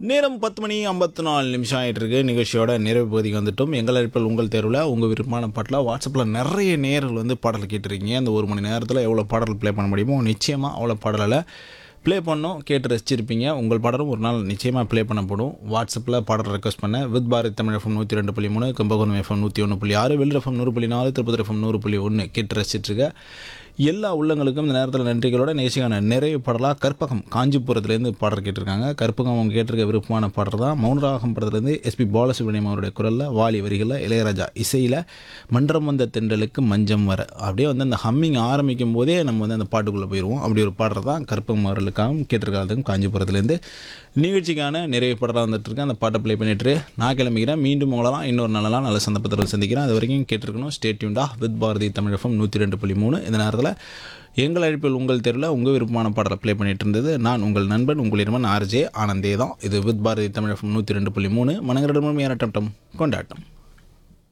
நேரம் பத்து மணி ஐம்பத்தி நாலு நிமிஷம் ஆகிட்டு இருக்கு நிகழ்ச்சியோட நிறைவு பகுதிக்கு வந்துட்டோம் எங்கள் அழைப்பில் உங்கள் தேர்வில் உங்கள் விருப்பமான பாட்டில் வாட்ஸ்அப்பில் நிறைய நேர்கள் வந்து பாடல் கேட்டிருக்கீங்க அந்த ஒரு மணி நேரத்தில் எவ்வளோ பாடல் ப்ளே பண்ண முடியுமோ நிச்சயமாக அவ்வளோ பாடலில் ப்ளே பண்ணோம் கேட்டு ரசிச்சிருப்பீங்க உங்கள் பாடலும் ஒரு நாள் நிச்சயமாக ப்ளே பண்ணப்படும் வாட்ஸ்அப்பில் பாடல் ரெக்வஸ்ட் பண்ண வித் பாரத் தமிழ் எஃப்எம் நூற்றி ரெண்டு புள்ளி மூணு கும்பகோணம் எஃப்எம் நூற்றி ஒன்று புள்ளி ஆறு வெள்ளி எஃப்எம் நூறு புள்ளி நாலு திருப்பதி எஃப்எம் நூறு புள்ளி ஒன்று கேட்டு ரசிச்சிட்ருக்க எல்லா உள்ளங்களுக்கும் இந்த நேரத்தில் நன்றிகளோட நிகழ்ச்சிக்கான நிறைய பாடலாக கற்பகம் காஞ்சிபுரத்துலேருந்து பாடல் கேட்டிருக்காங்க கற்பகம் அவங்க கேட்டிருக்க விருப்பமான பாடல் தான் மௌனராகம் படத்துலேருந்து எஸ்பி பாலசுப்ரமணியம் அவருடைய குரலில் வாலி வரிகளில் இளையராஜா இசையில் மன்றம் வந்த தென்றலுக்கு மஞ்சம் வர அப்படியே வந்து அந்த ஹம்மிங் ஆரம்பிக்கும் போதே நம்ம வந்து அந்த பாட்டுக்குள்ளே போயிடுவோம் அப்படி ஒரு பாடல் தான் கற்பகம் அவர்களுக்காகவும் கேட்டிருக்காதும் காஞ்சிபுரத்துலேருந்து நிகழ்ச்சிக்கான நிறைய பாடலாக வந்துட்டு இருக்கு அந்த பாட்டை ப்ளே பண்ணிட்டு நான் கிளம்பிக்கிறேன் மீண்டும் உங்களெல்லாம் இன்னொரு நல்லலாம் நல்ல சந்தர்ப்பத்தில் சந்திக்கிறேன் அது வரைக்கும் கேட்டிருக்கணும் ஸ்டேட்யூண்டா வித் பாரதி தமிழ் எஃப்எம் நூற்றி ரெண்டு புள்ளி மூணு இந்த நேரத்தில் எங்கள் அழைப்பில் உங்கள் தெருவில் உங்கள் விருப்பமான பாடலை ப்ளே பண்ணிட்டு இருந்தது நான் உங்கள் நண்பன் உங்கள் இருமன் ஆர்ஜே ஆனந்தே தான் இது வித் பாரதி தமிழ் எஃப்எம் நூற்றி ரெண்டு புள்ளி மூணு மனங்களிடமும் ஏறட்டம் கொண்டாட்டம்